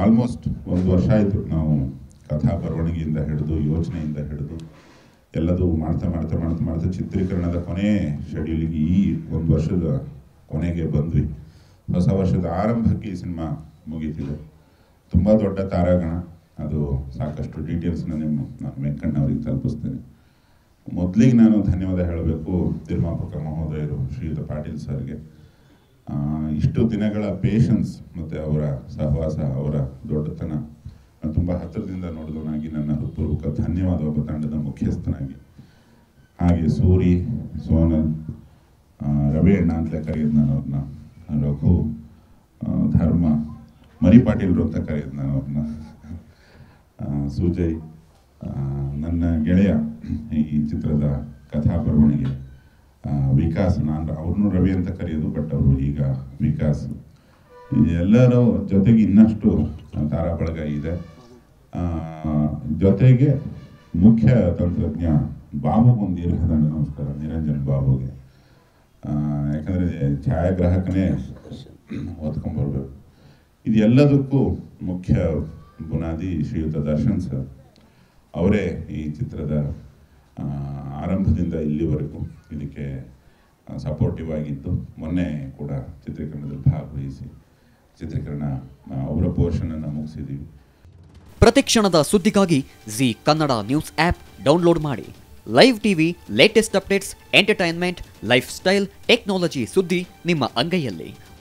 almost ಒಂದು ವರ್ಷ ಆಯಿತು ನಾವು ಕಥಾ ಬರವಣಿಗೆಯಿಂದ ಹಿಡಿದು ಯೋಚನೆಯಿಂದ ಹಿಡಿದು ಎಲ್ಲದೂ ಮಾಡ್ತಾ ಮಾಡ್ತಾ ಮಾಡ್ತಾ ಮಾಡ್ತಾ ಚಿತ್ರೀಕರಣದ ಕೊನೆ ಶೆಡ್ಯೂಲಿಗೆ ಈ ಒಂದು ವರ್ಷದ ಕೊನೆಗೆ ಬಂದ್ವಿ ಹೊಸ ವರ್ಷದ ಆರಂಭಕ್ಕೆ ಈ ಸಿನಿಮಾ ಮುಗೀತಿದೆ ತುಂಬ ದೊಡ್ಡ ತಾರಾಗಣ ಅದು ಸಾಕಷ್ಟು ಡೀಟೇಲ್ಸ್ನ ನಿಮ್ಮ ನಾನು ವೆಂಕಣ್ಣ ಅವರಿಗೆ ತಲುಪಿಸ್ತೇನೆ ಮೊದಲಿಗೆ ನಾನು ಧನ್ಯವಾದ ಹೇಳಬೇಕು ನಿರ್ಮಾಪಕ ಮಹೋದಯರು ಶ್ರೀಯುತ ಪಾಟೀಲ್ ಸರ್ಗೆ ಆ, ಇಷ್ಟು ದಿನಗಳ ಪೇಷನ್ಸ್ ಮತ್ತು ಅವರ ಸಹವಾಸ ಅವರ ದೊಡ್ಡತನ ನಾನು ತುಂಬ ಹತ್ತಿರದಿಂದ ನೋಡಿದವನಾಗಿ ನನ್ನ ಹೃತ್ಪೂರ್ವಕ ಧನ್ಯವಾದ ಒಬ್ಬ ತಂಡದ ಮುಖ್ಯಸ್ಥನಾಗಿ ಹಾಗೆ ಸೂರಿ ಸೋನಲ್ ಆ, ರವಿ ಅಣ್ಣ ಅಂತ ಕರೆಯೋದು ನಾನು ಅವ್ರನ್ನ ರಘು ಆ, ಧರ್ಮ ಮರಿ ಪಾಟೀಲ್ರು ಅಂತ ಕರೆಯೋದು ನಾನು ಅವ್ರನ್ನ ಆ, ಸುಜಯ್ ಆ, ನನ್ನ ಗೆಳೆಯ ಈ ಚಿತ್ರದ ಕಥಾ ಬರವಣಿಗೆ ಆ, ವಿಕಾಸ್ ನಾನು ಅವ್ರನ್ನೂ ರವಿ ಅಂತ ಕರೆಯೋದು ಬಟ್ ಅವರು ಈಗ ವಿಕಾಸ್ ಎಲ್ಲರ ಜೊತೆಗೆ ಇನ್ನಷ್ಟು ತಾರಾ ಬಳಗ ಇದೆ ಆ, ಜೊತೆಗೆ ಮುಖ್ಯ ತಂತ್ರಜ್ಞ ಬಾಬುಗೊಂದು ದೀರ್ಘದಂಡ ನಮಸ್ಕಾರ ನಿರಂಜನ್ ಬಾಬುಗೆ ಆ, ಯಾಕಂದರೆ ಛಾಯಾಗ್ರಾಹಕನೇ ಓದ್ಕೊಂಡ್ಬರ್ಬೇಕು ಇದು ಎಲ್ಲದಕ್ಕೂ ಮುಖ್ಯ ಬುನಾದಿ ಶ್ರೀಯುತ ದರ್ಶನ್ ಸರ್ ಅವರೇ ಈ ಚಿತ್ರದ ಆ, ಆರಂಭದಿಂದ ಇಲ್ಲಿವರೆಗೂ ಇದಕ್ಕೆ ಸಪೋರ್ಟಿವ್ ಆಗಿದ್ದು ಮೊನ್ನೆ ಕೂಡ ಚಿತ್ರೀಕರಣದಲ್ಲಿ ಭಾಗವಹಿಸಿ ಚಿತ್ರೀಕರಣ ಆ, ಅವರ ಪೋರ್ಷನನ್ನು ಮುಗಿಸಿದ್ದೀವಿ ಪ್ರತಿಕ್ಷಣದ ಸುದ್ದಿಗಾಗಿ Zee Kannada news app download ಮಾಡಿ live TV latest updates entertainment life style technology ಸುದ್ದಿ ನಿಮ್ಮ ಅಂಗೈಯಲ್ಲಿ